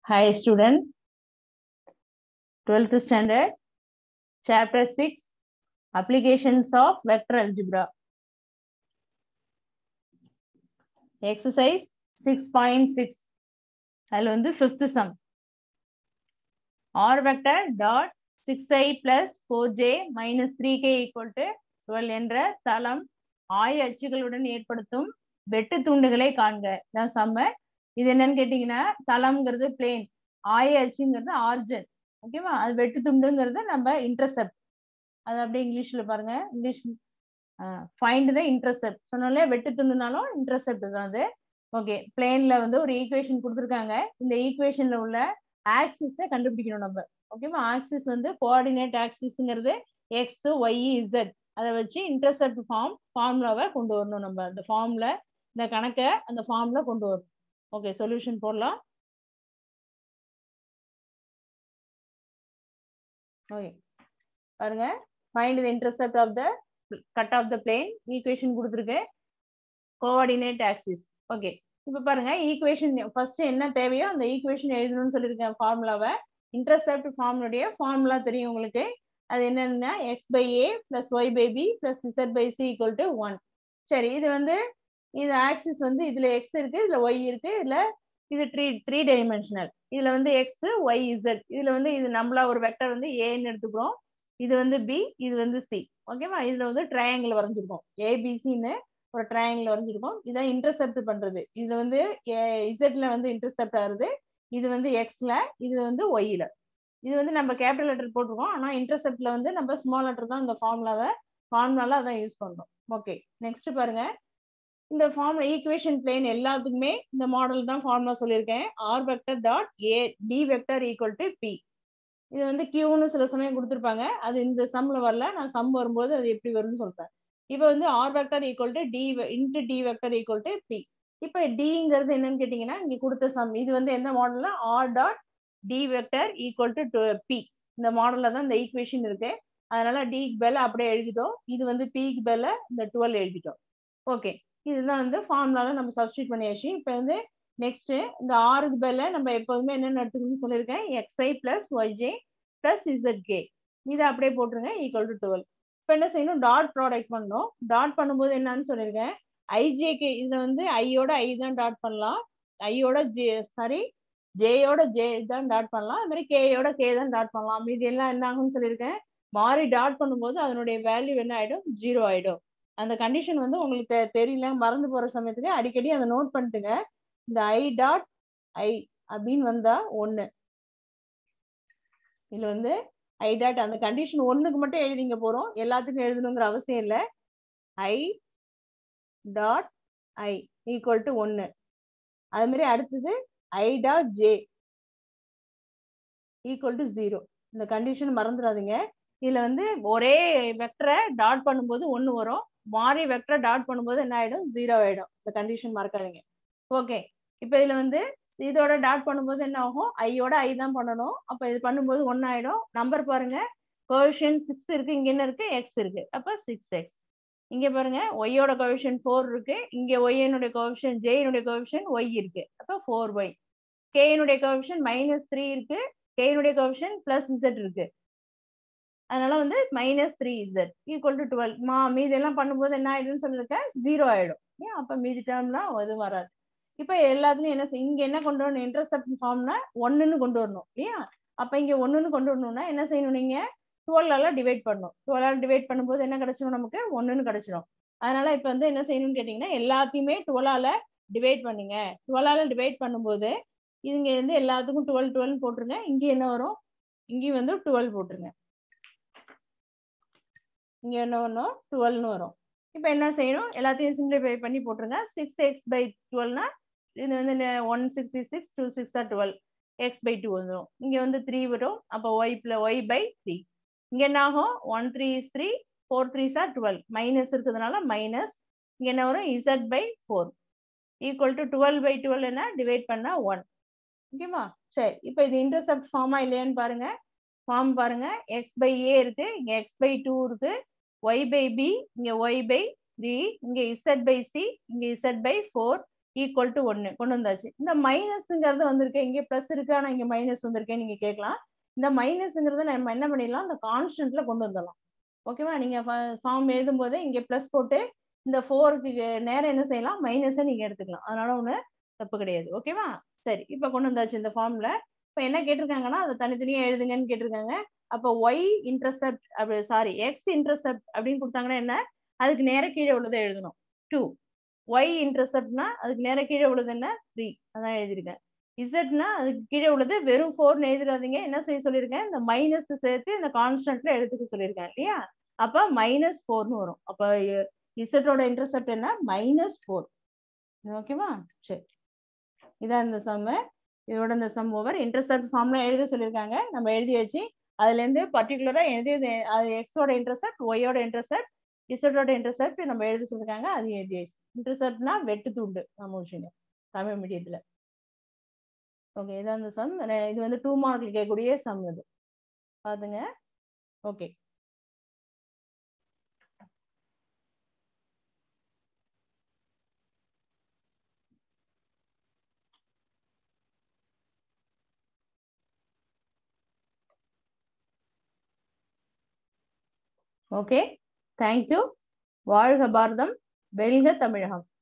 Hi, student. 12th standard, chapter 6, applications of vector algebra. Exercise 6.6. அதில் வந்து fifth sum r vector dot six i plus four j minus three k equal to twelve என்ற தளம் ஆய அச்சுகளுடன் ஏற்படுத்தும் வெட்டு துண்டுகளை காண்க தான் சம்ம இது என்னன்னு கேட்டீங்கன்னா தளம்ங்கிறது பிளேன் ஆய அச்சுங்கிறது ஆர்ஜன் ஓகேவா அது வெட்டு துண்டுங்கிறது நம்ம இன்டர்செப்ட் அது அப்படியே இங்கிலீஷ்ல பாருங்க இங்கிலீஷ் ஃபைண்ட் த இன்டர்செப்ட் சொன்னாலே வெட்டு துண்டுனாலும் இன்டர்செப்ட் தான் அது ஓகே பிளேன்ல வந்து ஒரு ஈக்குவேஷன் கொடுத்துருக்காங்க இந்த ஈக்குவேஷன்ல உள்ள ஆக்சிஸை கண்டுபிடிக்கணும் நம்ம ஓகேவா ஆக்சிஸ் வந்து கோஆர்டினேட் ஆக்சிஸ்ங்கிறது எக்ஸ் ஒய் இசட் அதை வச்சு இன்டர்செப்ட் ஃபார்ம் ஃபார்முலாவை கொண்டு வரணும் நம்ம அந்த ஃபார்ம்ல இந்த கணக்கை அந்த ஃபார்ம்ல கொண்டு வரணும் ஓகே சொல்யூஷன் போடலாம் ஓகே பாருங்க find the intercept of the cut off the plane equation கொடுத்துருக்கு கோஆர்டினேட் ஆக்சிஸ் ஓகே இப்போ பாருங்க ஈக்குவேஷன் ஃபர்ஸ்ட் என்ன தேவையோ அந்த ஈக்குவேஷன் எழுதணும்னு சொல்லியிருக்கேன் ஃபார்முலாவை இன்டர்செப்ட் ஃபார்முடைய ஃபார்முலா தெரியும் உங்களுக்கு அது என்னன்னா x by a plus y by b plus z by c equal to one சரி இது வந்து இது ஆக்சிஸ் வந்து இதுல எக்ஸ் இருக்கு இதுல ஒய் இருக்கு இதுல இது த்ரீ த்ரீ டைமென்ஷனல் இதுல வந்து எக்ஸ் ஒய் இசட் இதுல வந்து இது நம்மளா ஒரு வெக்டர் வந்து ஏன்னு எடுத்துக்கிறோம் இது வந்து பி இது வந்து சி ஓகேவா இதுல வந்து ட்ரையாங்கிள் வரைஞ்சிருக்கோம் ஏபிசின்னு ஒரு ட்ரையாங்கிள் வரைஞ்சிருக்கோம் இதான் இன்டர்செப்ட் பண்றது இதுல வந்து இசட்ல வந்து இன்டர்செப்ட் ஆகுது இது வந்து எக்ஸ்ல இது வந்து ஒய்ல இது வந்து நம்ம கேபிட்டல் லெட்டர் போட்டிருக்கோம் ஆனா இன்டர்செப்ட்ல வந்து நம்ம ஸ்மால் லெட்டர் தான் இந்த ஃபார்முலாவை ஃபார்முலால அதான் யூஸ் பண்றோம் ஓகே நெக்ஸ்ட் பாருங்க இந்த ஃபார்ம் ஈக்குவேஷன் பிளேன் எல்லாத்துக்குமே இந்த மாடல் தான் ஃபார்முலா சொல்லியிருக்கேன் r vector dot a d vector equal to p இது வந்து கியூன்னு சில சமயம் கொடுத்துருப்பாங்க அது இந்த சம்ல வரல நான் சம் வரும்போது அது எப்படி வரும்னு சொல்றேன் இப்போ வந்து r vector equal to d into d vector equal to p இப்போ டிங்கிறது என்னன்னு கேட்டீங்கன்னா இங்க கொடுத்த சம் இது வந்து எந்த மாடல்ல r dot d vector equal to p இந்த மாடல்ல தான் இந்த ஈக்குவேஷன் இருக்கு அதனால டிக்கு பேல அப்படியே எழுதிட்டோம் இது வந்து பிக்கு பேல இந்த டுவெல் எழுதிட்டோம் ஓகே இதுதான் வந்து ஃபார்முலால நம்ம சப்ஸ்டியூட் பண்ணியாச்சு இப்போ வந்து நெக்ஸ்ட் இந்த ஆறுக்கு பேல நம்ம எப்போதுமே என்னென்ன எடுத்துக்கணும்னு சொல்லியிருக்கேன் x i plus y j plus z k இதை அப்படியே போட்டுருங்க ஈக்குவல் டு டுவெல் இப்போ என்ன செய்யணும் டாட் ப்ராடக்ட் பண்ணணும் டாட் பண்ணும்போது என்னன்னு சொல்லியிருக்கேன் ஐஜேகே இதுல வந்து ஐயோட ஐ தான் டாட் பண்ணலாம் ஐயோட ஜே சாரி ஜேயோட ஜே தான் டாட் பண்ணலாம் அது மாதிரி கேயோட கே தான் டாட் பண்ணலாம் மீதி எல்லாம் என்ன ஆகும்னு சொல்லியிருக்கேன் மாறி டாட் பண்ணும்போது அதனுடைய வேல்யூ என்ன ஆயிடும் ஜீரோ ஆயிடும் அந்த கண்டிஷன் வந்து உங்களுக்கு தெரியல மறந்து போற சமயத்துக்கு அடிக்கடி அதை நோட் பண்ணிட்டுங்க இந்த ஐ டாட் ஐ அப்படின்னு வந்தா ஒன்னு இதுல வந்து ஐ டாட் அந்த கண்டிஷன் ஒன்னுக்கு மட்டும் எழுதிங்க போறோம் எல்லாத்துக்கும் எழுதணுங்கிற அவசியம் இல்லை i dot i equal to ஒன்னு அது மாதிரி அடுத்தது i dot j equal to zero இந்த கண்டிஷன் மறந்துடாதீங்க இதுல வந்து ஒரே வெக்டரை டாட் பண்ணும்போது ஒன்று வரும் மாறி வெக்டரை டாட் பண்ணும்போது என்ன ஆயிடும் ஜீரோ ஆயிடும் இந்த கண்டிஷன் மறக்காதீங்க ஓகே இப்போ இதுல வந்து இதோட டாட் பண்ணும்போது என்ன ஆகும் ஐயோட ஐ தான் பண்ணணும் அப்போ இது பண்ணும்போது ஒன்னு ஆயிடும் நம்பர் பாருங்க கோஷன் சிக்ஸ் இருக்கு இங்க என்ன இருக்கு எக்ஸ் இருக்கு அப்போ சிக்ஸ் எக்ஸ் இங்க பாருங்க ஒய்யோட கோவிஷன் ஃபோர் இருக்கு இங்க ஒய்யனுடைய கோவிஷன் ஜேனுடைய கோவிஷன் ஒய் இருக்கு அப்போ ஃபோர் ஒய் கேனுடைய கோவிஷன் மைனஸ் த்ரீ இருக்கு கேனுடைய கோவிஷன் பிளஸ் இசட் இருக்கு அதனால வந்து minus three z equal to twelve மா மீதி எல்லாம் பண்ணும்போது என்ன ஆயிடும்னு சொல்லியிருக்கேன் ஜீரோ ஆயிடும் ஏன் அப்போ மீதி டேர்ம்லாம் எதுவும் வராது இப்போ எல்லாத்துலயும் என்ன இங்க என்ன கொண்டு வரணும் இன்டர்செப்ட் ஃபார்ம்னா ஒன்னுன்னு கொண்டு வரணும் இல்லையா அப்ப இங்க ஒன்னுன்னு கொண்டு வரணும்னா என்ன செய்யணும் நீங்க டுவெல்லால டிவைட் பண்ணணும் டுவெல்லால டிவைட் பண்ணும்போது என்ன கிடைச்சிடும் நமக்கு ஒன்னுன்னு கிடைச்சிடும் அதனால இப்ப வந்து என்ன செய்யணும்னு கேட்டீங்கன்னா எல்லாத்தையுமே டுவெலால டிவைட் பண்ணுங்க டுவெலால டிவைட் பண்ணும்போது இங்க வந்து எல்லாத்துக்கும் டுவெல் டுவெல் போட்டுருங்க இங்க என்ன வரும் இங்கேயும் வந்து டுவெல் போட்டுருங்க இங்க என்ன வரும் டுவெல்னு வரும் இப்போ என்ன செய்யணும் எல்லாத்தையும் சிம்பிளிஃபை பண்ணி போட்டுருங்க சிக்ஸ் எக்ஸ் பை டுவெல்னா இது வந்து ஒன் சிக்ஸ்டி சிக்ஸ் டூ சிக்ஸா டுவெல் எக்ஸ் பை டூ வந்துடும் இங்கே வந்து த்ரீ வரும் அப்போ ஒய் பிள ஒய் பை த்ரீ இங்கே என்ன ஆகும் one three is three four three sir twelve minus இருக்கிறதுனால மைனஸ் இங்கே என்ன வரும் z by four equal to twelve by twelve என்ன டிவைட் பண்ணா ஒன் ஓகேவா சரி இப்போ இது இன்டர்செப்ட் ஃபார்மா இல்லையான்னு பாருங்க ஃபார்ம் பாருங்க எக்ஸ் பை ஏ இருக்கு இங்கே எக்ஸ் பை டூ இருக்கு ஒய் பை பி இங்கே ஒய் பை த்ரீ இங்கே இசட் பை சி இங்கே z by four equal to ஒன்னு கொண்டு வந்தாச்சு இந்த மைனஸ்ங்கிறது வந்திருக்கு இங்கே பிளஸ் இருக்கு ஆனா இங்க மைனஸ் வந்திருக்கேன் நீங்க கேட்கலாம் இந்த மைனஸ்ங்கிறத நம்ம என்ன பண்ணிடலாம் இந்த கான்ஸ்டன்ட்ல கொண்டு வந்துடலாம் ஓகேவா நீங்க ஃபார்ம் எழுதும் போது இங்க பிளஸ் போட்டு இந்த ஃபோருக்கு நேரம் என்ன செய்யலாம் மைனஸை நீங்க எடுத்துக்கலாம் அதனால ஒண்ணு தப்பு கிடையாது ஓகேவா சரி இப்ப கொண்டு வந்தாச்சு இந்த ஃபார்ம்ல இப்ப என்ன கேட்டிருக்காங்கன்னா அதை தனித்தனியா எழுதுங்கன்னு கேட்டிருக்காங்க அப்போ ஒய் இன்டர்செப்ட் அப்படி சாரி எக்ஸ் இன்டர்செப்ட் அப்படின்னு கொடுத்தாங்கன்னா என்ன அதுக்கு நேர கீழே உள்ளதை எழுதணும் டூ ஒய் இன்டர்செப்ட்னா அதுக்கு நேர கீழே உள்ளது என்ன த்ரீ அதான் எழுதியிருக்கேன் இசட்னா அதுக்கு கீழே உள்ளது வெறும் ஃபோர்னு எழுதிடாதீங்க என்ன செய்ய சொல்லியிருக்கேன் இந்த மைனஸ் சேர்த்து இந்த கான்ஸ்டன்ட்ல எடுத்துக்க சொல்லியிருக்கேன் இல்லையா அப்ப மைனஸ் ஃபோர்னு வரும் அப்ப இசட்டோட இன்டர்செப்ட் என்ன மைனஸ் ஃபோர் ஓகேவா சரி இதான் இந்த சம்மு இதோட இந்த சம் ஓவர் இன்டர்செப்ட் ஃபார்ம்ல எழுத சொல்லியிருக்காங்க நம்ம எழுதி வச்சு அதுல இருந்து பர்டிகுலரா எழுதி அது எக்ஸோட இன்டர்செப்ட் ஒய்யோட இன்டர்செப்ட் இசட்டோட இன்டர்செப்ட் நம்ம எழுத சொல்லியிருக்காங்க அது எழுதியாச்சு இன்டர்செப்ட்னா வெட்டு துண்டு நம்ம விஷயம் தமிழ் மீடியத்துல ஓகே இதான் அந்த சம் இது வந்து டூ மார்க் கேட்கக்கூடிய சம் இது பாத்துங்க ஓகே ஓகே தேங்க்யூ வாழ்க பாரதம் வெல்க தமிழகம்